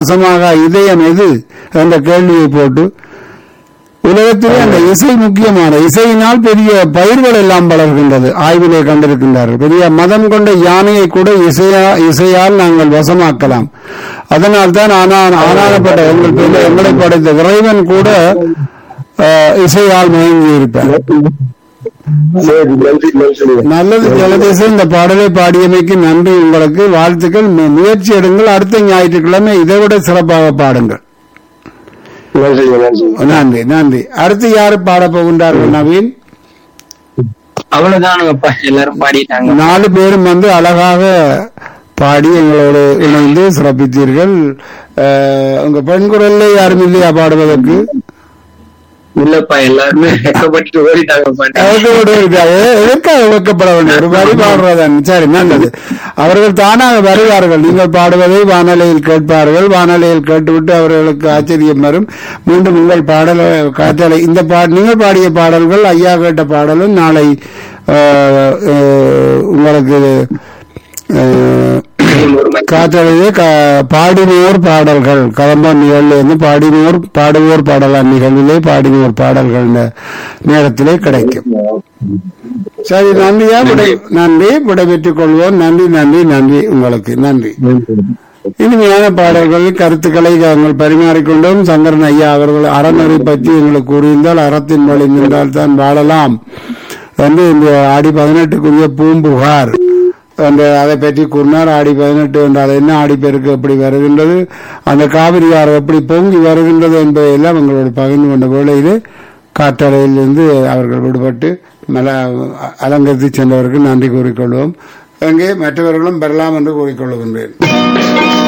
வசமாக இதயம் எது என்ற கேள்வியை போட்டு உலகத்திலே அந்த இசை முக்கியமான இசையினால் பெரிய பயிர்கள் எல்லாம் வளர்கின்றது ஆய்விலே கண்டிருக்கின்றார்கள் பெரிய மதம் கொண்ட யானையை கூட இசையா இசையால் நாங்கள் வசமாக்கலாம் அதனால் தான் ஆனால் ஆனாகப்பட்ட எங்கள் பிள்ளை எங்களை படைத்த இறைவன் கூட அஹ், இசையால் மயங்கி இருப்பார் சரி நன்றி நன்றி நல்லது ஜலதேச இந்த பாடலை பாடியமைக்கு நன்றி உங்களுக்கு வாழ்த்துக்கள் மு- முயற்சி எடுங்கள் அடுத்த ஞாயிற்றுக்கிழமை இதை விட சிறப்பாக பாடுங்கள் நன்றி நன்றி நன்றி நன்றி அடுத்து யாரு பாட போகின்றார்கள் நவீன் அவ்வளவுதானுங்கப்பா எல்லாரும் பாடிட்டாங்க நாலு பேரும் வந்து அழகாக பாடி எங்களோடு இணைந்து சிறப்பித்தீர்கள் அஹ், உங்க பெண் குரல்ல யாரும் இல்லையா பாடுவதற்கு இல்லப்பா எல்லாருமே வெக்கப்பட்டு ஓடிட்டாங்கப்பா அவர்களோடு இருக்காது. எதற்காக வைக்கப்பட வேண்டும் ஒரு வரி பாடுறதன் சரி நல்லது அவர்கள் தானாக வருவார்கள் நீங்கள் பாடுவதை வானொலியில் கேட்பார்கள் வானொலியில் கேட்டுவிட்டு அவர்களுக்கு ஆச்சரியம் வரும் மீண்டும் உங்கள் பாடல காற்றலை இந்த பா நீங்கள் பாடிய பாடல்கள் ஐயா கேட்ட பாடலும் நாளை அஹ், அஹ், உங்களுக்கு அஹ், காற்றலையே க- பாடினோர் பாடல்கள் கலம்பம் நிகழ்வு வந்து பாடினோர் பாடுவோர் பாடலாம் நிகழ்விலே பாடினோர் பாடல்கள் இந்த நேரத்திலே கிடைக்கும் சரி நன்றியா விடை நன்றி விடைபெற்றுக் கொள்வோம் நன்றி நன்றி நன்றி உங்களுக்கு நன்றி இனிமையான பாடல்கள் கருத்துக்களை நாங்கள் பரிமாறிக்கொண்டோம் சங்கரன் ஐயா அவர்கள் அறநெறி பற்றி எங்களுக்கு கூறியிருந்தால் அறத்தின் வழி நின்றால் தான் வாழலாம் வந்து இந்த ஆடி பதினெட்டுக்குரிய பூம்புகார் அந்த அதை பற்றி கூறினார் ஆடி பதினெட்டு என்றால் என்ன ஆடி பெருக்கு எப்படி வருகின்றது அந்த காவிரி ஆறு எப்படி பொங்கி வருகின்றது என்பதையெல்லாம் எங்களோடு பகிர்ந்து கொண்ட வேளையிலே காற்றலையிலிருந்து அவர்கள் விடுபட்டு மல அலங்கரித்து சென்றவருக்கு நன்றி கூறிக்கொள்வோம் அங்கே மற்றவர்களும் பெறலாம் என்று கூறிக்கொள்கின்றேன்